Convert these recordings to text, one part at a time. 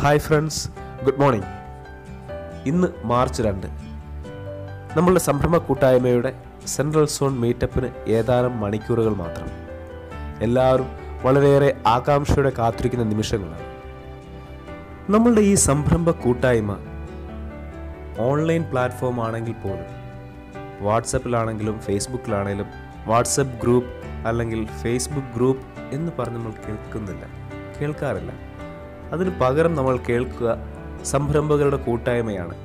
hi friends good morning ഇന്ന് March രണ്ട് നമ്മളുടെ സംരംഭ കൂട്ടായ്മയുടെ സെൻട്രൽ സോൺ മീറ്റപ്പിന് ഏതാനും മണിക്കൂറുകൾ മാത്രം എല്ലാവരും വളരെയേറെ ആകാംക്ഷയോടെ കാത്തിരിക്കുന്ന നിമിഷങ്ങളാണ് നമ്മളുടെ ഈ സംരംഭ കൂട്ടായ്മ ഓൺലൈൻ പ്ലാറ്റ്ഫോം ആണെങ്കിൽ പോലും വാട്സപ്പിലാണെങ്കിലും ഫേസ്ബുക്കിലാണെങ്കിലും വാട്സപ്പ് ഗ്രൂപ്പ് അല്ലെങ്കിൽ ഫേസ്ബുക്ക് ഗ്രൂപ്പ് എന്ന് പറഞ്ഞ് നമ്മൾ കേൾക്കുന്നില്ല കേൾക്കാറില്ല അതിന് പകരം നമ്മൾ കേൾക്കുക സംരംഭകരുടെ കൂട്ടായ്മയാണ്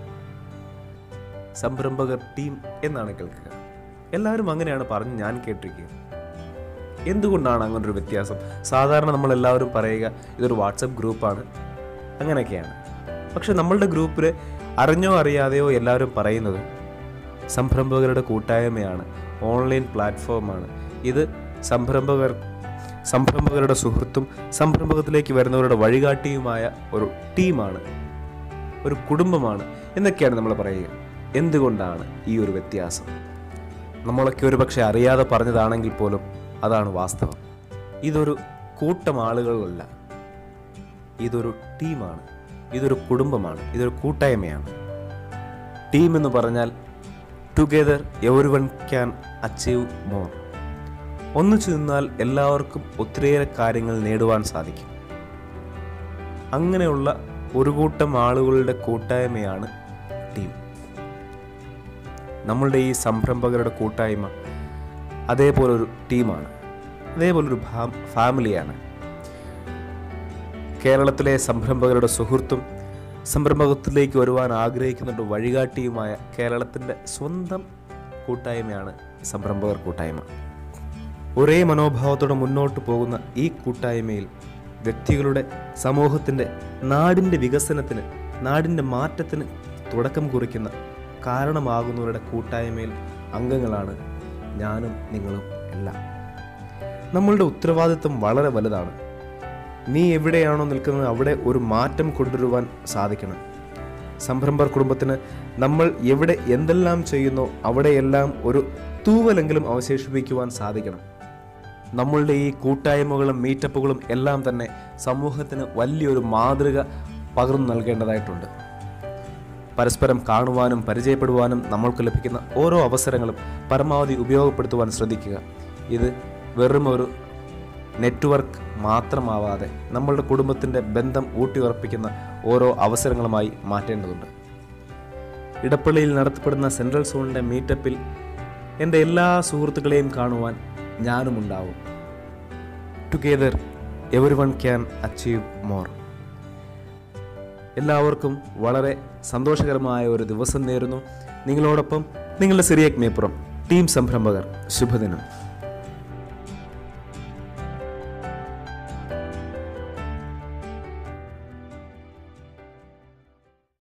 സംരംഭകർ ടീം എന്നാണ് കേൾക്കുക എല്ലാവരും അങ്ങനെയാണ് പറഞ്ഞ് ഞാൻ കേട്ടിരിക്കുക എന്തുകൊണ്ടാണ് അങ്ങനൊരു വ്യത്യാസം സാധാരണ നമ്മൾ എല്ലാവരും പറയുക ഇതൊരു വാട്സപ്പ് ഗ്രൂപ്പാണ് അങ്ങനെയൊക്കെയാണ് പക്ഷെ നമ്മളുടെ ഗ്രൂപ്പിൽ അറിഞ്ഞോ അറിയാതെയോ എല്ലാവരും പറയുന്നത് സംരംഭകരുടെ കൂട്ടായ്മയാണ് ഓൺലൈൻ പ്ലാറ്റ്ഫോമാണ് ഇത് സംരംഭകർ സംരംഭകരുടെ സുഹൃത്തും സംരംഭകത്തിലേക്ക് വരുന്നവരുടെ വഴികാട്ടിയുമായ ഒരു ടീമാണ് ഒരു കുടുംബമാണ് എന്നൊക്കെയാണ് നമ്മൾ പറയുക എന്തുകൊണ്ടാണ് ഈ ഒരു വ്യത്യാസം നമ്മളൊക്കെ ഒരു പക്ഷെ അറിയാതെ പറഞ്ഞതാണെങ്കിൽ പോലും അതാണ് വാസ്തവം ഇതൊരു കൂട്ടം ആളുകളല്ല ഇതൊരു ടീമാണ് ഇതൊരു കുടുംബമാണ് ഇതൊരു കൂട്ടായ്മയാണ് ടീം എന്ന് പറഞ്ഞാൽ together every one can achieve more ഒന്നിച്ചു നിന്നാൽ എല്ലാവർക്കും ഒത്തിരിയേറെ കാര്യങ്ങൾ നേടുവാൻ സാധിക്കും അങ്ങനെയുള്ള ഒരു കൂട്ടം ആളുകളുടെ കൂട്ടായ്മയാണ് ടീം നമ്മളുടെ ഈ സംരംഭകരുടെ കൂട്ടായ്മ അതേപോലൊരു ടീമാണ് അതേപോലൊരു ഭാ- ഫാമിലിയാണ് കേരളത്തിലെ സംരംഭകരുടെ സുഹൃത്തും സംരംഭകത്തിലേക്ക് വരുവാൻ ആഗ്രഹിക്കുന്നുണ്ട് വഴികാട്ടിയുമായ കേരളത്തിൻ്റെ സ്വന്തം കൂട്ടായ്മയാണ് സംരംഭകർ കൂട്ടായ്മ ഒരേ മനോഭാവത്തോടെ മുന്നോട്ട് പോകുന്ന ഈ കൂട്ടായ്മയിൽ വ്യക്തികളുടെ സമൂഹത്തിൻ്റെ നാടിൻ്റെ വികസനത്തിന് നാടിൻ്റെ മാറ്റത്തിന് തുടക്കം കുറിക്കുന്ന കാരണമാകുന്നവരുടെ കൂട്ടായ്മയിൽ അംഗങ്ങളാണ് ഞാനും നിങ്ങളും എല്ലാം നമ്മളുടെ ഉത്തരവാദിത്വം വളരെ വലുതാണ് നീ എവിടെയാണോ നിൽക്കുന്നത് അവിടെ ഒരു മാറ്റം കൊണ്ടുവരുവാൻ സാധിക്കണം സംരംഭർ കുടുംബത്തിന് നമ്മൾ എവിടെ എന്തെല്ലാം ചെയ്യുന്നോ അവിടെയെല്ലാം ഒരു തൂവലെങ്കിലും അവശേഷിപ്പിക്കുവാൻ സാധിക്കണം നമ്മളുടെ ഈ കൂട്ടായ്മകളും മീറ്റപ്പുകളും എല്ലാം തന്നെ സമൂഹത്തിന് വലിയൊരു മാതൃക പകർന്നു നൽകേണ്ടതായിട്ടുണ്ട് പരസ്പരം കാണുവാനും പരിചയപ്പെടുവാനും നമ്മൾക്ക് ലഭിക്കുന്ന ഓരോ അവസരങ്ങളും പരമാവധി ഉപയോഗപ്പെടുത്തുവാൻ ശ്രദ്ധിക്കുക ഇത് വെറും ഒരു നെറ്റ്വർക്ക് മാത്രമാവാതെ നമ്മളുടെ കുടുംബത്തിൻ്റെ ബന്ധം ഊട്ടിയുറപ്പിക്കുന്ന ഓരോ അവസരങ്ങളുമായി മാറ്റേണ്ടതുണ്ട് ഇടപ്പള്ളിയിൽ നടത്തപ്പെടുന്ന സെൻട്രൽ സോണിൻ്റെ മീറ്റപ്പിൽ എൻ്റെ എല്ലാ സുഹൃത്തുക്കളെയും കാണുവാൻ ഞാനും ഉണ്ടാവും together every one can achieve more എല്ലാവർക്കും വളരെ സന്തോഷകരമായ ഒരു ദിവസം നേരുന്നു നിങ്ങളോടൊപ്പം നിങ്ങളുടെ സിറിയക് മേപ്പുറം ടീം സംരംഭകർ ശുഭദിനം